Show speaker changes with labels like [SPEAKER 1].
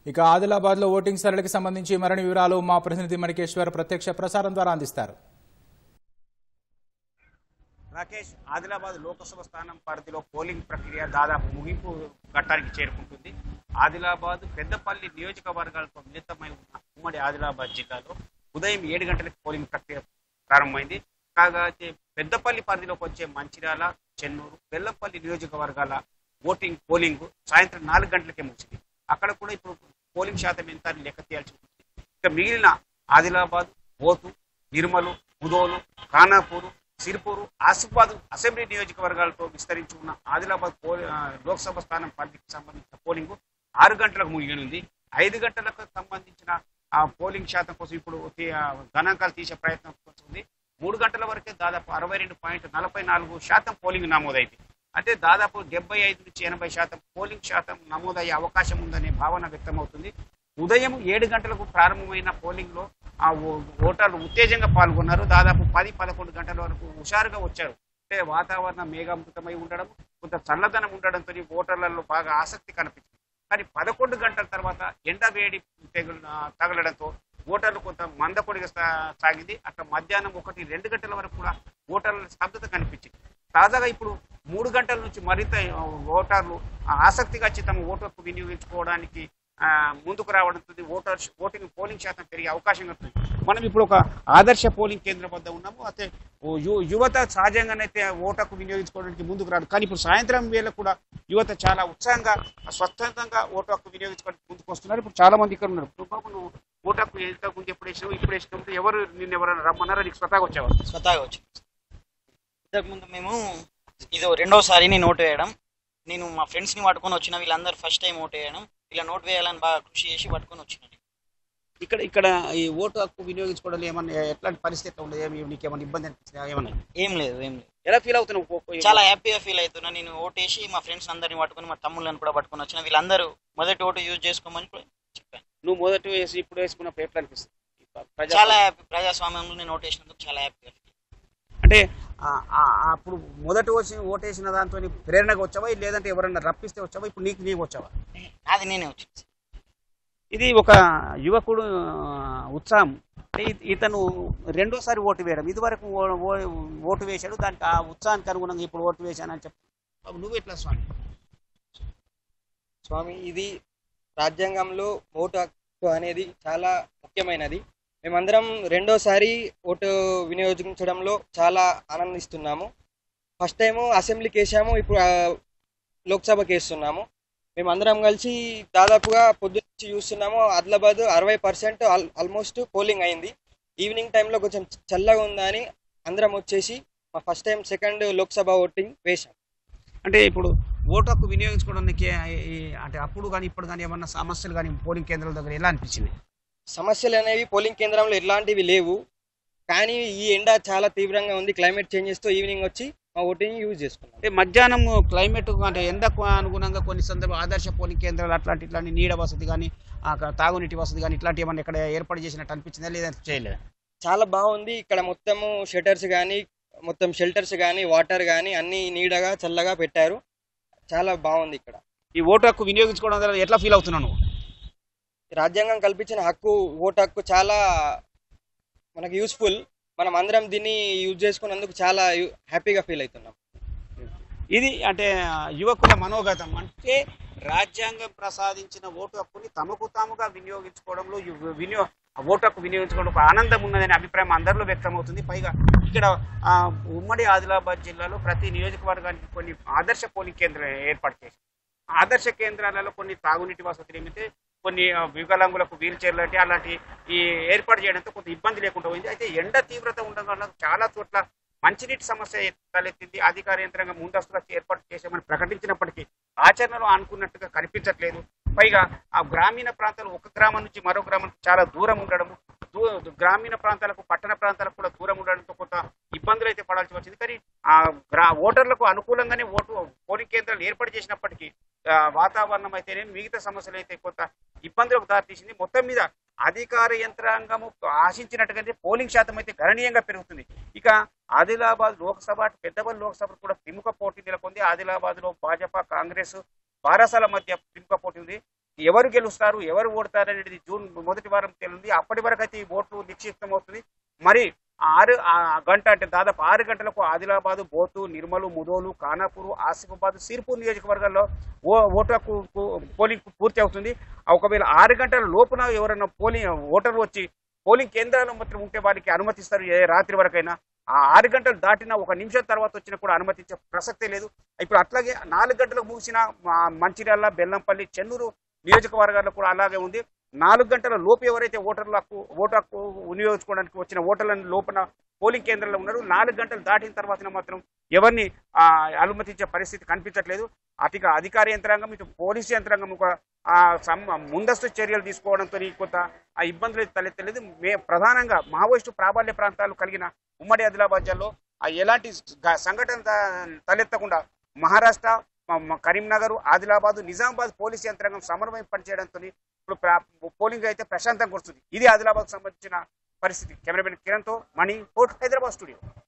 [SPEAKER 1] ఇక ఆదిలాబాద్ లో ఓటింగ్ సరళికి సంబంధించి మరిన్ని వివరాలు మా ప్రతినిధి మణికేశ్వర్ ప్రత్యక్ష ప్రసారం ద్వారా అందిస్తారు
[SPEAKER 2] రాకేష్ ఆదిలాబాద్ లోకసభ స్థానం పరిధిలో పోలింగ్ ప్రక్రియ దాదాపు ముగింపు ఘట్టానికి చేరుకుంటుంది ఆదిలాబాద్ పెద్దపల్లి నియోజకవర్గాలతో మిళితమై ఉన్న ఉమ్మడి ఆదిలాబాద్ జిల్లాలో ఉదయం ఏడు గంటలకు పోలింగ్ ప్రక్రియ ప్రారంభమైంది కాగా అయితే పెద్దపల్లి పరిధిలోకి వచ్చే మంచిర్యాల చెన్నూరు బెల్లంపల్లి నియోజకవర్గాల ఓటింగ్ పోలింగ్ సాయంత్రం నాలుగు గంటలకే ముగిసింది అక్కడ కూడా ఇప్పుడు పోలింగ్ శాతం ఎంత అని లెక్క తీయాల్సి ఉంటుంది ఇక మిగిలిన ఆదిలాబాద్ ఓతు నిర్మలు ముదోలు ఖానాపూర్ సిరిపూరు ఆసిఫాబాద్ అసెంబ్లీ నియోజకవర్గాలతో విస్తరించి ఉన్న ఆదిలాబాద్ పోలి- ఆ, లోక్సభ స్థానం పరిధికి సంబంధించిన పోలింగ్ ఆరు గంటలకు ముగియనుంది ఐదు గంటలకు సంబంధించిన ఆ పోలింగ్ శాతం కోసం ఇప్పుడు తీ- ఆ, గణాంకాలు తీసే ప్రయత్నం కోసం ఉంది మూడు గంటల వరకే దాదాపు అరవై రెండు పాయింట్ నలభై నాలుగు శాతం పోలింగ్ నమోదైంది అంటే దాదాపు డెబ్బై ఐదు నుంచి ఎనభై శాతం పోలింగ్ శాతం నమోదయ్యే అవకాశం ఉందనే భావన వ్యక్తమవుతుంది ఉదయం ఏడు గంటలకు ప్రారంభమైన పోలింగ్ లో ఆ ఓ- ఓటర్లు ఉత్తేజంగా పాల్గొన్నారు దాదాపు పది పదకొండు గంటల వరకు హుషారుగా వచ్చారు అంటే వాతావరణం మేఘామృతమై ఉండడం కొంత చల్లదనం ఉండడంతో ఓటర్లలో బాగా ఆసక్తి కనిపించింది కానీ పదకొండు గంటల తర్వాత ఎండ వేడి తెగులు ఆ, తగలడంతో ఓటర్లు కొంత మందకొడిగా సా- సాగింది అక్కడ మధ్యాహ్నం ఒకటి రెండు గంటల వరకు కూడా ఓటర్ల స్తబ్దత కనిపించింది తాజాగా ఇప్పుడు మూడు గంటల నుంచి మరింత ఆ, ఓటర్లు ఆ, ఆసక్తిగా వచ్చి తమ ఓటుకు వినియోగించుకోవడానికి ఆ, ముందుకు రావడంతో ఓటర్ ఓటింగ్ పోలింగ్ శాతం పెరిగే అవకాశం ఉంటుంది మనం ఇప్పుడు ఒక ఆదర్శ పోలింగ్ కేంద్రం వద్ద ఉన్నాము అయితే ఓ యు- యువత సహజంగానైతే ఓటకు వినియోగించుకోవడానికి ముందుకు రాదు కానీ ఇప్పుడు సాయంత్రం వేళ కూడా యువత చాలా ఉత్సాహంగా స్వచ్ఛందంగా ఓటు హక్కు వినియోగించుకోవడానికి ముందుకు వస్తున్నారు ఇప్పుడు చాలా మంది ఇక్కడ ఉన్నారు ఇప్పుడు బాబు నువ్వు ఓటు హక్కు ఎంత ముందు ఎప్పుడు వేసినావు ఇప్పుడు వేసినప్పుడు ఎవరు నిన్ను ఎవరైనా రమ్మన్నారా నీకు స్వతహాగా వచ్చావా
[SPEAKER 3] స్వతహాగా వచ్చింది ఇంతకుముందు మేము ఇది రెండోసారి నేను ఓటు వేయడం నేను మా ఫ్రెండ్స్ని పట్టుకొని వచ్చిన వీళ్ళందరూ ఫస్ట్ టైం ఓటు వేయడం ఇలా నోటు వేయాలని బాగా కృషి చేసి పట్టుకొని వచ్చిన
[SPEAKER 2] ఇక్కడ ఇక్కడ ఈ ఓటు హక్కు వినియోగించుకోవడంలో ఏమన్నా ఎట్లాంటి పరిస్థితి ఉండదు ఏమి నీకు ఏమైనా ఇబ్బంది అనిపిస్తుందా ఏమన్నా
[SPEAKER 3] ఏం లేదు ఏం లేదు
[SPEAKER 2] ఎలా ఫీల్ అవుతున్నావు ఓ- ఓ-
[SPEAKER 3] చాలా హ్యాపీగా ఫీల్ అవుతున్నా నేను ఓటు వేసి మా ఫ్రెండ్స్ అందరిని పట్టుకొని మా తమ్ముళ్ళని కూడా పట్టుకొని వచ్చిన వీళ్ళందరూ మొదటి ఓటు యూజ్ చేసుకోమని కూడా చెప్పాను
[SPEAKER 2] నువ్వు మొదటి వేసి ఇప్పుడు వేసుకున్నప్పుడు ఎట్లా అనిపిస్తుంది ప్రజా-
[SPEAKER 3] చాలా హ్యాపీ ప్రజాస్వామ్యంలో నేను ఓటు వేసినందుకు చాలా హ్యాపీగా feel.
[SPEAKER 2] అంటే ఆ- ఆ- ఆ అప్పుడు మొదటి వచ్చి ఓటేసిన దాంతో ప్రేరణగా వచ్చావా లేదంటే ఎవరన్నా రప్పిస్తే వచ్చావా ఇప్పుడు నీకు నీకు వచ్చావా
[SPEAKER 3] నాది నేనే వచ్చింది
[SPEAKER 2] ఇది ఒక యువకుడు ఆ, ఉత్సాహం అంటే ఇ- ఇతను రెండోసారి ఓటు వేయడం ఇదివరకు ఓ- ఓ- ఓటు వేశాడు దానికి ఆ ఉత్సాహానికి అనుగుణంగా ఇప్పుడు ఓటు వేశానని చెప్పి నువ్వు ఎట్లా స్వామి
[SPEAKER 4] స్వామి ఇది రాజ్యాంగంలో ఓటు హక్కు అనేది చాలా ముఖ్యమైనది మేమందరం రెండోసారి ఓటు వినియోగించడంలో చాలా ఆనందిస్తున్నాము ఫస్ట్ టైము అసెంబ్లీకి వేసాము ఇప్పుడు ఆ, లోక్సభకి వేస్తున్నాము మేమందరం కలిసి దాదాపుగా పొద్దున్నుంచి చూస్తున్నాము ఆదిలాబాద్ అరవై పర్సెంట్ ఆల్మోస్ట్ పోలింగ్ అయింది ఈవినింగ్ టైంలో కొంచెం చల్లగా ఉందని అందరం వచ్చేసి మా first time second Lok Sabha voting వేశాం
[SPEAKER 2] అంటే ఇప్పుడు ఓటు హక్కు వినియోగించుకోవడానికి ఈ- అంటే అప్పుడు కానీ ఇప్పుడు కానీ ఏమన్నా సమస్యలు కానీ పోలింగ్ కేంద్రాల దగ్గర ఎలా అనిపించింది
[SPEAKER 4] సమస్యలు అనేవి పోలింగ్ కేంద్రంలో ఎలాంటివి లేవు కానీ ఈ ఎండ చాలా తీవ్రంగా ఉంది క్లైమేట్ చేంజెస్తో ఈవినింగ్ వచ్చి మా ఓటింగ్ యూజ్ చేసుకున్నాం
[SPEAKER 2] అంటే మధ్యాహ్నం క్లైమేట్ అంటే ఎండకు అనుగుణంగా కొన్ని సందర్భాలు ఆదర్శ పోలింగ్ కేంద్రాలు అట్లాంటి ఇట్లాంటి నీడ వసతి కానీ తాగునీటి వసతి కానీ ఇట్లాంటి ఏమన్నా ఇక్కడ ఏర్పాటు చేసినట్టు అనిపించిందా లేదంటే చేయలేదు
[SPEAKER 4] చాలా బాగుంది ఇక్కడ మొత్తము షెటర్స్ కానీ మొత్తం షెల్టర్స్ కానీ వాటర్ కానీ అన్ని నీడగా చల్లగా పెట్టారు చాలా బాగుంది ఇక్కడ
[SPEAKER 2] ఈ ఓటు హక్కు వినియోగించుకోవడం వల్ల ఎట్లా ఫీల్ అవుతున్నావు నువ్వు
[SPEAKER 4] రాజ్యాంగం కల్పించిన హక్కు ఓటు హక్కు చాలా మనకు యూస్ఫుల్ మనం అందరం దీన్ని యూజ్ చేసుకున్నందుకు చాలా హ్యాపీగా ఫీల్ అవుతున్నాం
[SPEAKER 2] ఇది అంటే ఆ, యువకుల మనోగతం అంటే రాజ్యాంగం ప్రసాదించిన ఓటు హక్కుని తమకు తాముగా వినియోగించుకోవడంలో యు- వినియో ఓటు హక్కు వినియోగించుకోవడం ఒక ఆనందం ఉన్నదనే అభిప్రాయం అందరిలో వ్యక్తమవుతుంది పైగా ఇక్కడ ఆ, ఉమ్మడి ఆదిలాబాద్ జిల్లాలో ప్రతి నియోజకవర్గానికి కొన్ని ఆదర్శ పోలింగ్ కేంద్రాలు ఏర్పాటు చేశారు ఆదర్శ కేంద్రాలలో కొన్ని తాగునీటి వసతులు ఏమైతే కొన్ని ఆ, వికలాంగులకు వీల్ చైర్లు అంటే అలాంటి ఈ ఏర్పాటు చేయడంతో కొంత ఇబ్బంది లేకుండా పోయింది అయితే ఎండ తీవ్రత ఉండడం వల్ల చాలా చోట్ల మంచినీటి సమస్య తలెత్తింది అధికార యంత్రాంగం ముందస్తుగా ఏర్పాటు చేశామని ప్రకటించినప్పటికీ ఆచరణలో అనుకున్నట్టుగా కనిపించట్లేదు పైగా ఆ గ్రామీణ ప్రాంతాలు ఒక గ్రామం నుంచి మరో గ్రామానికి చాలా దూరం ఉండడం దూ- గ్రామీణ ప్రాంతాలకు పట్టణ ప్రాంతాలకు కూడా దూరం ఉండడంతో కొంత ఇబ్బందులు అయితే పడాల్సి వచ్చింది కానీ ఆ గ్రా ఓటర్లకు అనుకూలంగానే ఓటు పోలింగ్ కేంద్రాలు ఏర్పాటు చేసినప్పటికీ ఆ, వాతావరణం అయితేనే మిగతా సమస్యలు అయితే కొంత ఇబ్బందులకు దారితీసింది మొత్తం మీద అధికార యంత్రాంగము ఆశించినట్టుగానే పోలింగ్ శాతం అయితే గణనీయంగా పెరుగుతుంది ఇక ఆదిలాబాద్ లోక్సభ అటు పెద్దపల్లి లోక్సభ కూడా ప్రముఖ పోటీ నెలకొంది ఆదిలాబాద్ లో భాజపా కాంగ్రెస్ బారాసాల మధ్య ప్రముఖ పోటీ ఉంది ఎవరు గెలుస్తారు ఎవరు ఓడతారు అనేది జూన్ మొదటి వారం తేలింది అప్పటి వరకు అయితే ఈ ఓటు నిక్షిప్తం అవుతుంది మరి ఆరు ఆ గంట అంటే దాదాపు ఆరు గంటలకు ఆదిలాబాద్ బోతు నిర్మలు ముదోలు ఖానాపూర్ ఆసిఫాబాద్ సిర్పూర్ నియోజకవర్గాల్లో ఓ ఓటు హక్కు కు- పోలింగ్ పూర్తి అవుతుంది ఒకవేళ ఆరు గంటల లోపున ఎవరైనా పోలింగ్ ఓటర్లు వచ్చి పోలింగ్ కేంద్రాలు మాత్రం ఉంటే వారికి అనుమతిస్తారు ఏ రాత్రి వరకైనా ఆ ఆరు గంటలు దాటిన ఒక నిమిషం తర్వాత వచ్చినా కూడా అనుమతించే ప్రసక్తే లేదు ఇప్పుడు అట్లాగే నాలుగు గంటలకు ముగిసిన మా మంచిర్యాల బెల్లంపల్లి చెన్నూరు నియోజకవర్గాల్లో కూడా అలాగే ఉంది నాలుగు గంటల లోపు ఎవరైతే ఓటర్ల హక్కు ఓటు హక్కు వినియోగించుకోవడానికి వచ్చిన ఓటర్ల లోపల పోలింగ్ కేంద్రాల్లో ఉన్నారు నాలుగు గంటలు దాటిన తర్వాత మాత్రం ఎవరిని ఆ, అనుమతించే పరిస్థితి కనిపించట్లేదు అతిగా అధికార యంత్రాంగం ఇటు పోలీసు యంత్రాంగం ఒక ఆ, సం- ముందస్తు చర్యలు తీసుకోవడంతో కొంత ఆ ఇబ్బందులు అయితే తలెత్తలేదు మే ప్రధానంగా మావోయిస్టు ప్రాబల్య ప్రాంతాలు కలిగిన ఉమ్మడి ఆదిలాబాద్ జిల్లాలో ఆ ఎలాంటి గ- సంఘటన త- తలెత్తకుండా మహారాష్ట్ర మ- మ- కరీంనగర్ ఆదిలాబాద్ నిజామాబాద్ పోలీస్ యంత్రాంగం సమన్వయం పనిచేయడంతో ఇప్పుడు ప్రా- పోలింగ్ అయితే ప్రశాంతంగా వస్తుంది ఇది ఆదిలాబాద్ సంబంధించిన పరిస్థితి కెమెరామెన్ కిరణ్తో మణి కోట్ హైదరాబాద్ స్టూడియో